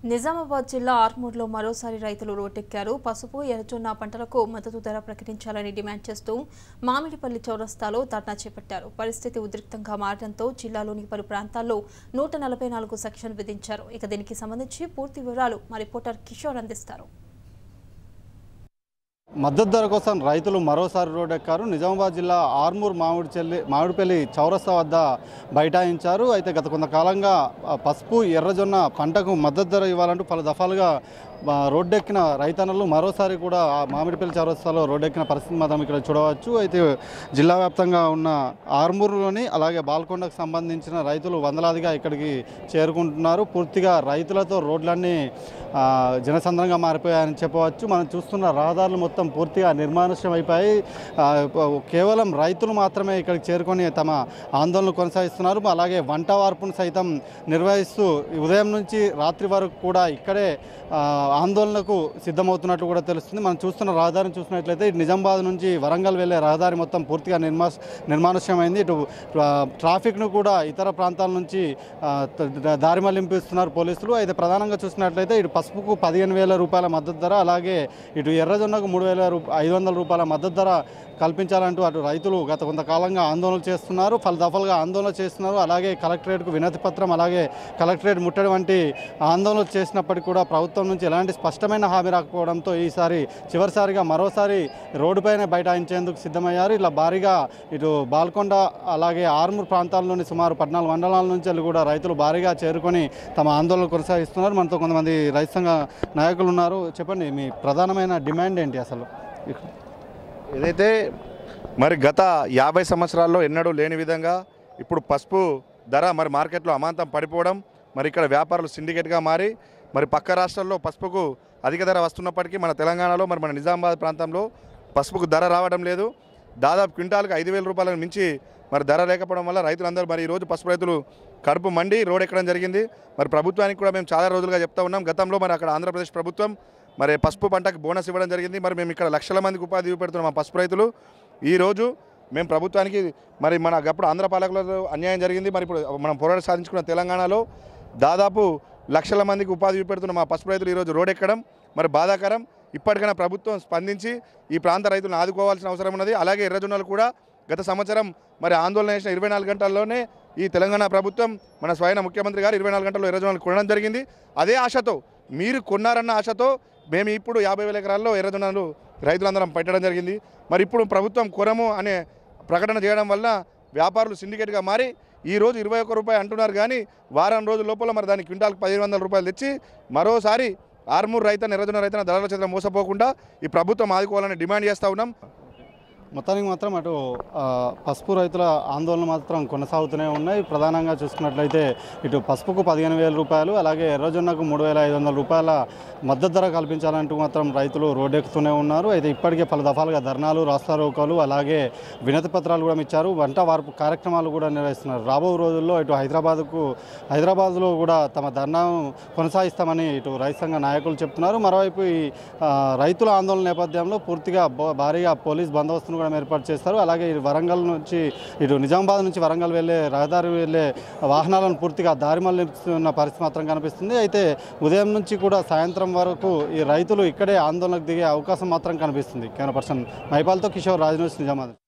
నిజామాబాద్ జిల్లా ఆర్మూర్లో మరోసారి రైతులు రోడ్డెక్కారు పసుపు ఎర్రజొన్న పంటలకు మద్దతు ధర ప్రకటించాలని డిమాండ్ చేస్తూ మామిడిపల్లి చౌరస్తాలో ధర్నా చేపట్టారు పరిస్థితి ఉద్రిక్తంగా మారడంతో జిల్లాలోని పలు ప్రాంతాల్లో నూట నలభై నాలుగు సెక్షన్ విధించారు ఇక దీనికి సంబంధించి పూర్తి వివరాలు మా రిపోర్టర్ కిషోర్ అందిస్తారు మద్దతు ధర కోసం రైతులు మరోసారి రోడ్డెక్కారు నిజామాబాద్ జిల్లా ఆర్మూర్ మామిడి చెల్లి మామిడిపల్లి చౌరస్తా వద్ద బైఠాయించారు అయితే గత కొంతకాలంగా ఆ, పసుపు ఎర్రజొన్న పంటకు మద్దతు ధర ఇవ్వాలంటూ పలు దఫాలుగా ఆ, రోడ్డెక్కిన రైతన్నలు మరోసారి కూడా ఆ మామిడిపల్లి చౌరస్తాలో రోడ్డెక్కిన పరిస్థితి మనం ఇక్కడ చూడవచ్చు అయితే జిల్లా వ్యాప్తంగా ఉన్న ఆర్మూరులోని అలాగే బాల్కొండకు సంబంధించిన రైతులు వందలాదిగా ఇక్కడికి చేరుకుంటున్నారు పూర్తిగా రైతులతో రోడ్లన్నీ ఆ, జనసంద్రంగా మారిపోయాయని చెప్పవచ్చు మనం చూస్తున్న రహదారులు మొత్తం పూర్తిగా నిర్మానుష్యం అయిపోయి ఆ, కేవలం రైతులు మాత్రమే ఇక్కడికి చేరుకొని తమ ఆందోళన కొనసాగిస్తున్నారు అలాగే వంట వార్పును సైతం నిర్వహిస్తూ ఉదయం నుంచి రాత్రి వరకు కూడా ఇక్కడే ఆ, ఆందోళనకు సిద్ధమవుతున్నట్లు కూడా తెలుస్తుంది మనం చూస్తున్న రహదారిని చూసినట్లయితే ఇటు నిజామాబాద్ నుంచి వరంగల్ వెళ్ళే రహదారి మొత్తం పూర్తిగా నిర్మా నిర్మానుష్యమైంది ఇటు ఆ, ట్రాఫిక్ను కూడా ఇతర ప్రాంతాల నుంచి ఆ, త- దారి మళ్లింపిస్తున్నారు పోలీసులు అయితే ప్రధానంగా చూసినట్లయితే ఇటు పసుపుకు పదిహేను వేల రూపాయల మద్దతు ధర అలాగే ఇటు ఎర్రజొన్నకు మూడు వేల రూప ఐదు వందల రూపాయల మద్దతు ధర కల్పించాలంటూ అటు రైతులు గత కొంతకాలంగా ఆందోళన చేస్తున్నారు పలు దఫలుగా ఆందోళన చేస్తున్నారు అలాగే కలెక్టరేట్కు వినతి పత్రం అలాగే కలెక్టరేట్ ముట్టడి వంటి ఆందోళన చేసినప్పటికీ కూడా ప్రభుత్వం నుంచి ఎలాంటి స్పష్టమైన హామీ రాకపోవడంతో ఈసారి చివరిసారిగా మరోసారి రోడ్డుపైనే బైఠాయించేందుకు సిద్ధమయ్యారు ఇలా భారీగా ఇటు బాల్కొండ అలాగే ఆర్మూర్ ప్రాంతాల్లోని సుమారు పద్నాలుగు మండలాల నుంచి వెళ్ళి కూడా రైతులు భారీగా చేరుకొని తమ ఆందోళన కొనసాగిస్తున్నారు మనతో కొంతమంది రైతు సంఘ నాయకులు ఉన్నారు చెప్పండి మీ ప్రధానమైన డిమాండ్ ఏంటి అసలు ఏదైతే మరి గత యాభై సంవత్సరాల్లో ఎన్నడూ లేని విధంగా ఇప్పుడు పసుపు ధర మరి మార్కెట్లో అమాంతం పడిపోవడం మరి ఇక్కడ వ్యాపారులు సిండికేట్గా మారి మరి పక్క రాష్ట్రాల్లో పసుపుకు అధిక ధర వస్తున్నప్పటికీ మన తెలంగాణలో మరి మన నిజామాబాద్ ప్రాంతంలో పసుపుకు ధర రావడం లేదు దాదాపు క్వింటాల్కి ఐదు వేల రూపాయలకు మించి మరి ధర లేకపోవడం వల్ల రైతులందరూ మరి ఈరోజు పసుపు రైతులు కడుపు మండి రోడ్ ఎక్కడం జరిగింది మరి ప్రభుత్వానికి కూడా మేము చాలా రోజులుగా చెప్తా ఉన్నాం గతంలో మరి అక్కడ ఆంధ్రప్రదేశ్ ప్రభుత్వం మరి పసుపు పంటకు బోనస్ ఇవ్వడం జరిగింది మరి మేము ఇక్కడ లక్షల మందికి ఉపాధి చూపెడుతున్నాం మా పసుపు రైతులు ఈరోజు మేము ప్రభుత్వానికి మరి మన అప్పుడు ఆంధ్ర పాలకులతో అన్యాయం జరిగింది మరి ఇప్పుడు మనం పోరాటం సాధించుకున్న తెలంగాణలో దాదాపు లక్షల మందికి ఉపాధి చూపెడుతున్న మా పసుపు రైతులు ఈరోజు రోడ్ ఎక్కడం మరి బాధాకరం ఇప్పటికైనా ప్రభుత్వం స్పందించి ఈ ప్రాంత రైతులను ఆదుకోవాల్సిన అవసరం ఉన్నది అలాగే ఎర్రజొన్నలు కూడా గత సంవత్సరం మరి ఆందోళన చేసిన ఇరవై నాలుగు గంటల్లోనే ఈ తెలంగాణ ప్రభుత్వం మన స్వయం ముఖ్యమంత్రి గారు ఇరవై నాలుగు గంటల్లో ఎర్రజొన్నలు కొనడం జరిగింది అదే ఆశతో మీరు కొన్నారన్న ఆశతో మేము ఇప్పుడు యాభై వేల ఎకరాల్లో ఎర్రజొన్నలు రైతులందరం పెట్టడం జరిగింది మరి ఇప్పుడు ప్రభుత్వం కొరము అనే ప్రకటన చేయడం వల్ల వ్యాపారులు సిండికేట్గా మారి ఈ రోజు ఇరవై ఒక్క రూపాయి అంటున్నారు కానీ వారం రోజుల లోపల మరి దాని క్వింటాల్కి పదిహేను వందల రూపాయలు తెచ్చి మరోసారి ఆర్మూర్ రైతన్న ఎర్రజొన్న రైతన్న దళాల చేత మోసపోకుండా ఈ ప్రభుత్వం ఆదుకోవాలని డిమాండ్ చేస్తూ ఉన్నాం మొత్తానికి మాత్రం అటు ఆ, పసుపు రైతుల ఆందోళన మాత్రం కొనసాగుతూనే ఉన్నాయి ప్రధానంగా చూసుకున్నట్లయితే ఇటు పసుపుకు పదిహేను వేల రూపాయలు అలాగే ఎర్రజొన్నకు మూడు వేల ఐదు వందల రూపాయల మద్దతు ధర కల్పించాలంటూ మాత్రం రైతులు రోడ్డెక్కుతూనే ఉన్నారు అయితే ఇప్పటికే పలు దఫాలుగా ధర్నాలు రాస్తారోకాలు అలాగే వినతి పత్రాలు కూడా ఇచ్చారు వంట వార్పు కార్యక్రమాలు కూడా నిర్వహిస్తున్నారు రాబో రోజుల్లో ఇటు హైదరాబాద్కు హైదరాబాద్లో కూడా తమ ధర్నా కొనసాగిస్తామని ఇటు రైతు సంఘ నాయకులు చెప్తున్నారు మరోవైపు ఈ ఆ, రైతుల ఆందోళన నేపథ్యంలో పూర్తిగా బో- భారీగా పోలీస్ బందోబస్తును కూడా ఏర్పాటు చేస్తారు అలాగే ఈ వరంగల్ నుంచి ఇటు నిజామాబాద్ నుంచి వరంగల్ వెళ్ళే రహదారి వెళ్ళే వాహనాలను పూర్తిగా దారి మళ్లిస్తున్న పరిస్థితి మాత్రం కనిపిస్తుంది అయితే ఉదయం నుంచి కూడా సాయంత్రం వరకు ఈ రైతులు ఇక్కడే ఆందోళనకు దిగే అవకాశం మాత్రం కనిపిస్తుంది కెమెరా పర్సన్ మైపాల్తో కిషోర్ రాజ్ న్యూస్ నిజామాబాద్